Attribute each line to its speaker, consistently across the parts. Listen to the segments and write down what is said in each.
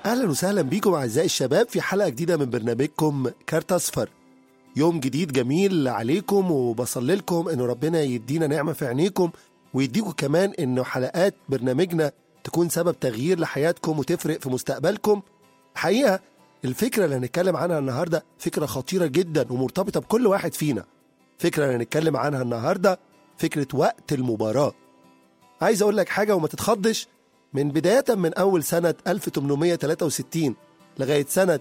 Speaker 1: أهلا وسهلا بيكم أعزائي الشباب في حلقة جديدة من برنامجكم كارت أصفر يوم جديد جميل عليكم وبصلي لكم إنه ربنا يدينا نعمة في عينيكم ويديكم كمان إنه حلقات برنامجنا تكون سبب تغيير لحياتكم وتفرق في مستقبلكم الحقيقة الفكرة اللي هنتكلم عنها النهاردة فكرة خطيرة جدا ومرتبطة بكل واحد فينا فكرة اللي هنتكلم عنها النهاردة فكرة وقت المباراة عايز أقول لك حاجة وما تتخضش من بداية من أول سنة 1863 لغاية سنة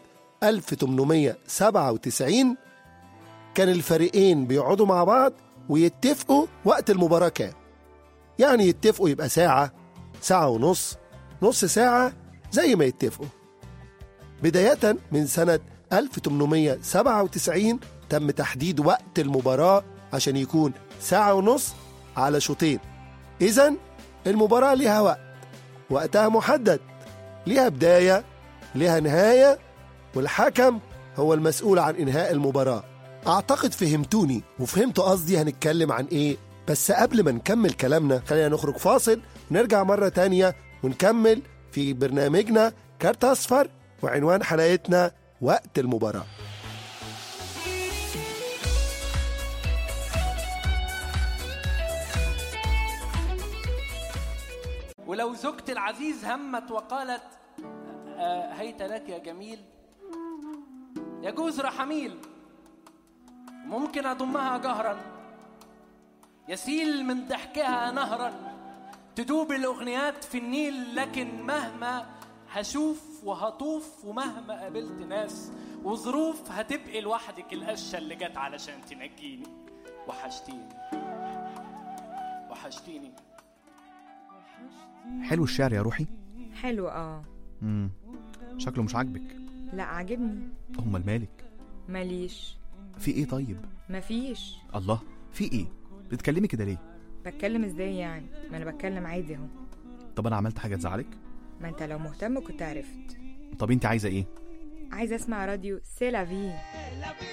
Speaker 1: 1897 كان الفريقين بيقعدوا مع بعض ويتفقوا وقت المباراة كام يعني يتفقوا يبقى ساعة ساعة ونص نص ساعة زي ما يتفقوا بداية من سنة 1897 تم تحديد وقت المباراة عشان يكون ساعة ونص على شوطين إذا المباراة ليها وقت وقتها محدد ليها بداية ليها نهاية والحكم هو المسؤول عن إنهاء المباراة أعتقد فهمتوني وفهمتوا قصدي هنتكلم عن إيه بس قبل ما نكمل كلامنا خلينا نخرج فاصل ونرجع مرة تانية ونكمل في برنامجنا كارت أصفر وعنوان حلقتنا وقت المباراة
Speaker 2: ولو زوجتي العزيز همت وقالت آه، هيت لك يا جميل يجوز رحميل ممكن أضمها جهرا يسيل من ضحكها نهرا تدوب الأغنيات في النيل لكن مهما هشوف وهطوف ومهما قابلت ناس وظروف هتبقي لوحدك القشة اللي جت علشان تنجيني وحشتيني وحشتيني
Speaker 3: حلو الشعر يا روحي
Speaker 4: حلو اه
Speaker 3: امم شكله مش عاجبك
Speaker 4: لا عاجبني
Speaker 3: امال مالك
Speaker 4: ماليش
Speaker 3: في ايه طيب
Speaker 4: مفيش
Speaker 3: الله في ايه بتتكلمي كده ليه
Speaker 4: بتكلم ازاي يعني ما انا بتكلم عادي اهو
Speaker 3: طب انا عملت حاجه تزعلك
Speaker 4: ما انت لو مهتم كنت عرفت
Speaker 3: طب انت عايزه ايه
Speaker 4: عايزه اسمع راديو سيلافي